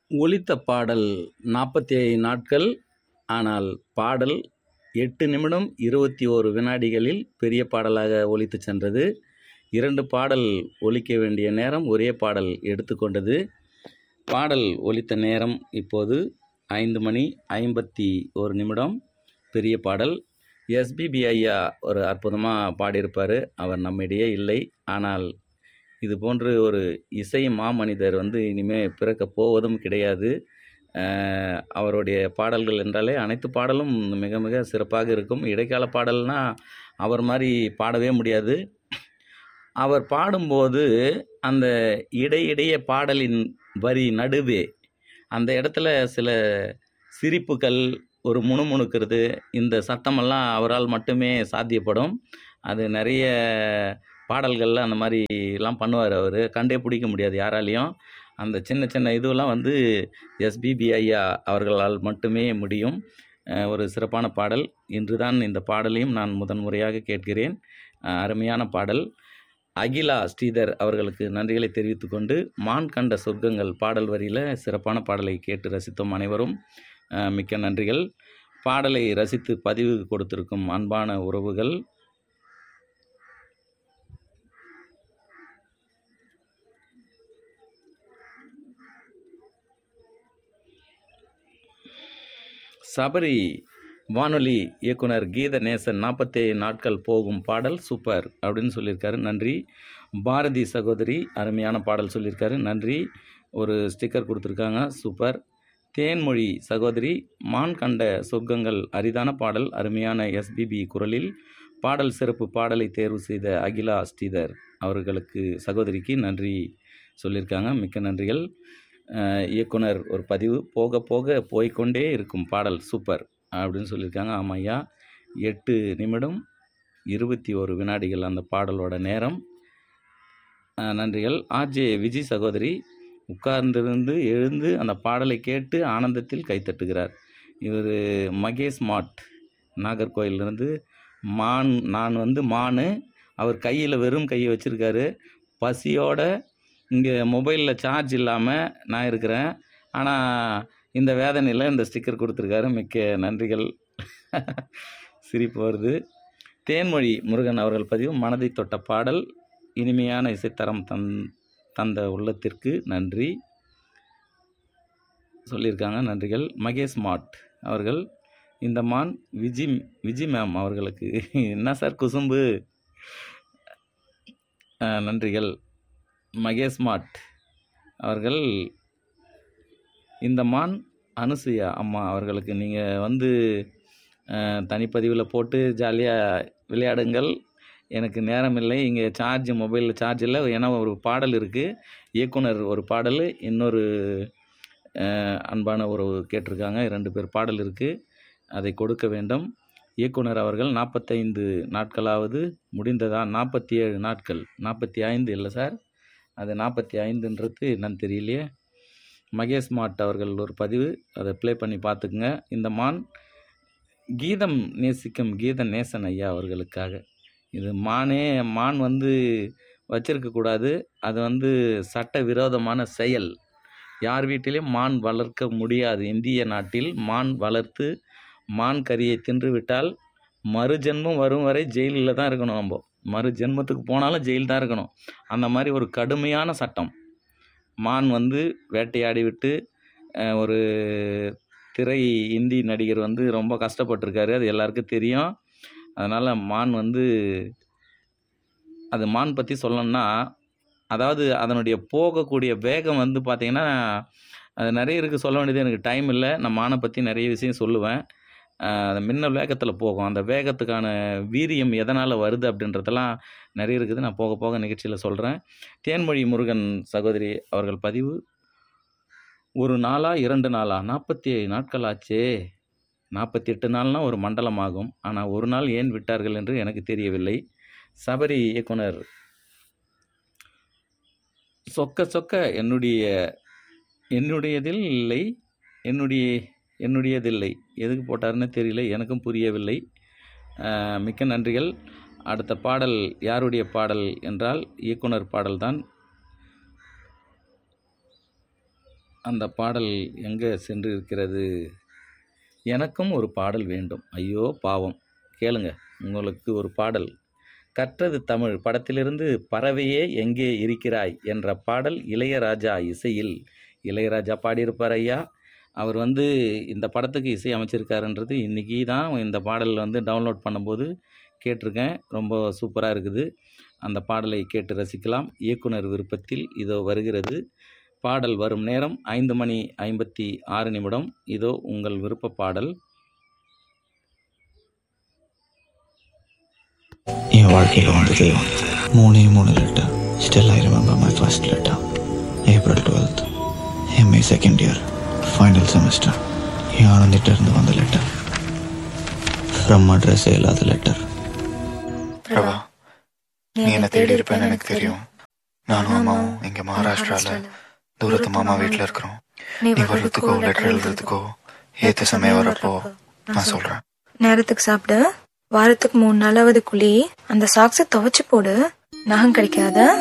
ஒலித்த பாடல் நாற்பத்தி நாட்கள் ஆனால் பாடல் எட்டு நிமிடம் இருபத்தி ஓரு வினாடிகளில் பெரிய பாடலாக ஒலித்து சென்றது இரண்டு பாடல் ஒலிக்க வேண்டிய நேரம் ஒரே பாடல் எடுத்துக்கொண்டது பாடல் ஒலித்த நேரம் இப்போது ஐந்து மணி ஐம்பத்தி ஒரு நிமிடம் பெரிய பாடல் எஸ்பிபி ஐயா ஒரு அற்புதமாக பாடியிருப்பார் அவர் நம்மிடையே இல்லை ஆனால் இது போன்று ஒரு இசை மாமனிதர் வந்து இனிமேல் பிறக்கப் போவதும் கிடையாது அஹ் அவருடைய பாடல்கள் என்றாலே அனைத்து பாடலும் மிக மிக சிறப்பாக இருக்கும் இடைக்கால பாடல்னா அவர் மாதிரி பாடவே முடியாது அவர் பாடும்போது அந்த இடையிடையே பாடலின் வரி நடுவே அந்த இடத்துல சில சிரிப்புகள் ஒரு முணுமுணுக்கிறது இந்த சத்தமெல்லாம் அவரால் மட்டுமே சாத்தியப்படும் அது நிறைய பாடல்களில் அந்த மாதிரிலாம் பண்ணுவார் அவர் கண்டே பிடிக்க முடியாது யாராலையும் அந்த சின்ன சின்ன இதுவெல்லாம் வந்து எஸ்பிபி ஐயா அவர்களால் மட்டுமே முடியும் அஹ் ஒரு சிறப்பான பாடல் இன்று தான் இந்த பாடலையும் நான் முதன்முறையாக கேட்கிறேன் அஹ் அருமையான பாடல் அகிலா ஸ்ரீதர் அவர்களுக்கு நன்றிகளை தெரிவித்துக்கொண்டு மான் கண்ட சொர்க்கங்கள் பாடல் வரியில் சிறப்பான பாடலை கேட்டு ரசித்தோம் அனைவரும் அஹ் மிக்க நன்றிகள் பாடலை ரசித்து பதிவு கொடுத்திருக்கும் அன்பான உறவுகள் சபரி வானொலி இயக்குனர் கீத நேசன் நாற்பத்தேழு நாட்கள் போகும் பாடல் சூப்பர் அப்படின்னு சொல்லியிருக்காரு நன்றி பாரதி சகோதரி அருமையான பாடல் சொல்லியிருக்காரு நன்றி ஒரு ஸ்டிக்கர் கொடுத்துருக்காங்க சூப்பர் தேன்மொழி சகோதரி மான் கண்ட சொர்க்கங்கள் அரிதான பாடல் அருமையான எஸ்பிபி குரலில் பாடல் சிறப்பு பாடலை தேர்வு செய்த அகிலா ஸ்ரீதர் அவர்களுக்கு சகோதரிக்கு நன்றி சொல்லியிருக்காங்க மிக்க நன்றிகள் அஹ் இயக்குனர் ஒரு பதிவு போக போக போய்க்கொண்டே இருக்கும் பாடல் சூப்பர் அப்படின்னு சொல்லியிருக்காங்க ஆமாம் ஐயா எட்டு நிமிடம் இருபத்தி ஒரு வினாடிகள் அந்த பாடலோட நேரம் அஹ் நன்றிகள் ஆர்ஜே விஜய் சகோதரி உட்கார்ந்திருந்து எழுந்து அந்த பாடலை கேட்டு ஆனந்தத்தில் கைத்தட்டுகிறார் இவர் மகேஷ் மாட் நாகர்கோயிலிருந்து மான் நான் வந்து மானு அவர் கையில் வெறும் கையை வச்சுருக்காரு பசியோட இங்கே மொபைலில் சார்ஜ் இல்லாமல் நான் இருக்கிறேன் ஆனால் இந்த வேதனையில் இந்த ஸ்டிக்கர் கொடுத்துருக்காரு மிக்க நன்றிகள் சிரிப்பு வருது தேன்மொழி முருகன் அவர்கள் பதிவு மனதை தொட்ட பாடல் இனிமையான இசைத்தரம் தந் தந்த உள்ளத்திற்கு நன்றி சொல்லியிருக்காங்க நன்றிகள் மகேஷ் மாட் அவர்கள் இந்த மான் விஜி விஜி மேம் அவர்களுக்கு என்ன சார் குசும்பு அஹ், நன்றிகள் மகேஷ் மாட் அவர்கள் இந்த மான் அனுசுயா அம்மா அவர்களுக்கு நீங்கள் வந்து அஹ், தனிப்பதிவில் போட்டு ஜாலியாக விளையாடுங்கள் எனக்கு நேரம் இல்லை இங்கே சார்ஜ் மொபைலில் சார்ஜ் இல்லை ஏன்னா ஒரு பாடல் இருக்குது இயக்குனர் ஒரு பாடல் இன்னொரு அஹ், அன்பான உறவு கேட்டிருக்காங்க ரெண்டு பேர் பாடல் இருக்குது அதை கொடுக்க வேண்டும் இயக்குனர் அவர்கள் நாற்பத்தைந்து நாட்களாவது முடிந்ததா நாற்பத்தி ஏழு நாட்கள் நாற்பத்தி ஐந்து இல்லை சார் அது நாற்பத்தி ஐந்துன்றது என்னன்னு தெரியலையே மகேஷ் மாட் அவர்கள் ஒரு பதிவு அதை ப்ளே பண்ணி பார்த்துக்குங்க இந்த மான் கீதம் நேசிக்கும் கீத நேசன் ஐயா அவர்களுக்காக இது மானே மான் வந்து வச்சிருக்கக்கூடாது அது வந்து சட்ட விரோதமான செயல் யார் வீட்டிலையும் மான் வளர்க்க முடியாது இந்திய நாட்டில் மான் வளர்த்து மான் கறியை தின்று விட்டால் மறு ஜென்மம் வரும் வரை ஜெயிலில் தான் இருக்கணும் நம்ம மறு ஜென்மத்துக்கு போனாலும் ஜெயில் தான் இருக்கணும் அந்த மாதிரி ஒரு கடுமையான சட்டம் மான் வந்து வேட்டையாடி விட்டு அஹ், ஒரு திரை இந்தி நடிகர் வந்து ரொம்ப கஷ்டப்பட்டிருக்காரு அது எல்லாருக்கும் தெரியும் அதனால் மான் வந்து அது மான் பற்றி சொல்லணும்னா அதாவது அதனுடைய போகக்கூடிய வேகம் வந்து பார்த்திங்கன்னா அது நிறைய இருக்குது சொல்ல வேண்டியது எனக்கு டைம் இல்லை நான் மானை பற்றி நிறைய விஷயம் சொல்லுவேன் அஹ் அது மின்னல் வேகத்தில் போகும் அந்த வேகத்துக்கான வீரியம் எதனால் வருது அப்படின்றதெல்லாம் நிறைய இருக்குது நான் போக போக நிகழ்ச்சியில் சொல்கிறேன் தேன்மொழி முருகன் சகோதரி அவர்கள் பதிவு ஒரு நாளா இரண்டு நாளா நாற்பத்தி ஏழு நாட்கள் ஆச்சே நாற்பத்தி எட்டு நாள்னால் ஒரு மண்டலம் ஆகும் ஆனால் ஒரு நாள் ஏன் விட்டார்கள் என்று எனக்கு தெரியவில்லை சபரி இயக்குனர் சொக்க சொக்க என்னுடைய என்னுடையதில் இல்லை என்னுடைய என்னுடையதில்லை எதுக்கு போட்டாருன்னு தெரியல எனக்கும் புரியவில்லை அஹ், மிக்க நன்றிகள் அடுத்த பாடல் யாருடைய பாடல் என்றால் இயக்குனர் பாடல்தான் அந்த பாடல் எங்கே சென்று இருக்கிறது எனக்கும் ஒரு பாடல் வேண்டும் ஐயோ பாவம் கேளுங்க உங்களுக்கு ஒரு பாடல் கற்றது தமிழ் படத்திலிருந்து பறவையே எங்கே இருக்கிறாய் என்ற பாடல் இளையராஜா இசையில் இளையராஜா பாடியிருப்பார் ஐயா அவர் வந்து இந்த படத்துக்கு இசை அமைச்சிருக்காருன்றது இன்றைக்கி தான் இந்த பாடல் வந்து டவுன்லோட் பண்ணும்போது கேட்டிருக்கேன் ரொம்ப சூப்பராக இருக்குது அந்த பாடலை கேட்டு ரசிக்கலாம் இயக்குனர் விருப்பத்தில் இதோ வருகிறது பாடல் வரும் நேரம் ஐந்து மணி ஐம்பத்தி ஆறு நிமிடம் இதோ உங்கள் விருப்ப பாடல் என் வாழ்க்கையில் வந்தது மூணே மூணு letter still I remember my first letter April twelfth MA second year final semester என் ஆனந்திட்ட இருந்து வந்த லெட்டர் ஃப்ரம் அட்ரஸே இல்லாத லெட்டர் பிரபா நீ என்ன தேடி இருப்பேன்னு எனக்கு தெரியும் நானும் அம்மாவும் இங்க மகாராஷ்டிரால தூரத்து மாமா வீட்டில் இருக்கிறோம் நீ வர்றதுக்கோ லெட்டர் எழுதுறதுக்கோ ஏத்த சமயம் வரப்போ நான் சொல்றேன் நேரத்துக்கு சாப்பிடு வாரத்துக்கு மூணு நாளாவது குழி அந்த சாக்ஸை துவைச்சு போடு நகம் கிடைக்காத